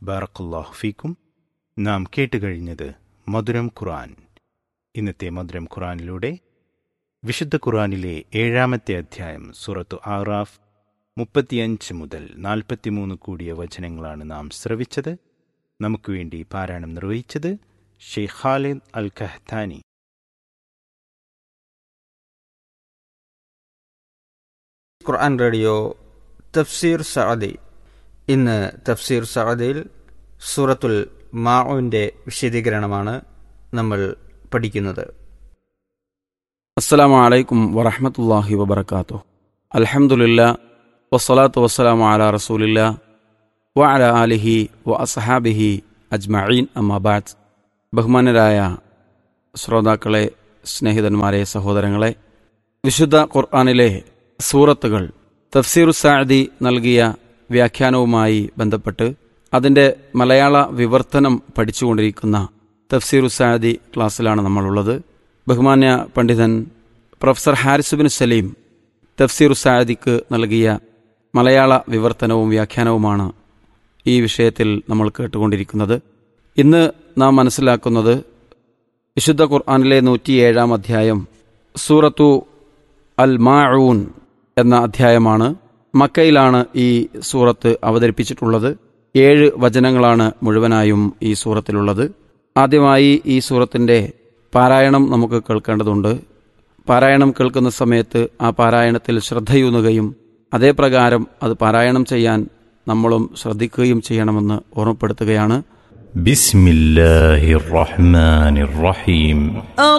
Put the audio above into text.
ബാറക്കല്ലാഹു ഫീക്കും നാം കേട്ടുകഴിഞ്ഞത് മധുരം ഖുർആൻ ഇന്നത്തെ മധുരം ഖുർആനിലൂടെ വിശുദ്ധ ഖുർആനിലെ ഏഴാമത്തെ അധ്യായം സൂറത്തു ആറാഫ് മുപ്പത്തിയഞ്ച് മുതൽ നാൽപ്പത്തിമൂന്ന് കൂടിയ വചനങ്ങളാണ് നാം ശ്രവിച്ചത് നമുക്ക് വേണ്ടി പാരായണം നിർവഹിച്ചത് Sheikh Khalid Al Qahtani Quran radio തഫ്സീർ സഅദി ഇന്ന് തഫ്സീർ സഅദിൽ സൂറത്തുൽ മാഉവിൻ്റെ വിശദീകരണമാണ് നമ്മൾ പഠിക്കുന്നത് അസ്സലാമു അലൈക്കും വറഹമത്തല്ലാഹി വബർക്കാത്തു അൽഹംദുലില്ലാ വസ്സലാത്തു വസ്സലാമു അലാ റസൂലില്ലാ വ അല ആലിഹി വ അസഹാബിഹി അജ്മഈൻ അമ്മാബാദ് ബഹുമാനരായ ശ്രോതാക്കളെ സ്നേഹിതന്മാരെ സഹോദരങ്ങളെ വിശുദ്ധ ഖുർആനിലെ സൂറത്തുകൾ തഫ്സീറു സാദി നൽകിയ വ്യാഖ്യാനവുമായി ബന്ധപ്പെട്ട് അതിൻ്റെ മലയാള വിവർത്തനം പഠിച്ചുകൊണ്ടിരിക്കുന്ന തഫ്സീറു സാദി ക്ലാസ്സിലാണ് നമ്മളുള്ളത് ബഹുമാന്യ പണ്ഡിതൻ പ്രൊഫസർ ഹാരിസുബിൻ സലീം തഫ്സീറു സാദിക്ക് നൽകിയ മലയാള വിവർത്തനവും വ്യാഖ്യാനവുമാണ് ഈ വിഷയത്തിൽ നമ്മൾ കേട്ടുകൊണ്ടിരിക്കുന്നത് ഇന്ന് നാം മനസ്സിലാക്കുന്നത് വിശുദ്ധ ഖുർആാനിലെ നൂറ്റിയേഴാം അധ്യായം സൂറത്തു അൽ മാഊൻ എന്ന അധ്യായമാണ് മക്കയിലാണ് ഈ സൂറത്ത് അവതരിപ്പിച്ചിട്ടുള്ളത് ഏഴ് വചനങ്ങളാണ് മുഴുവനായും ഈ സൂറത്തിലുള്ളത് ആദ്യമായി ഈ സൂറത്തിൻ്റെ പാരായണം നമുക്ക് കേൾക്കേണ്ടതുണ്ട് പാരായണം കേൾക്കുന്ന സമയത്ത് ആ പാരായണത്തിൽ ശ്രദ്ധയൂന്നുകയും അതേപ്രകാരം അത് പാരായണം ചെയ്യാൻ നമ്മളും ശ്രദ്ധിക്കുകയും ചെയ്യണമെന്ന് ഓർമ്മപ്പെടുത്തുകയാണ് بسم الله الرحمن الرحيم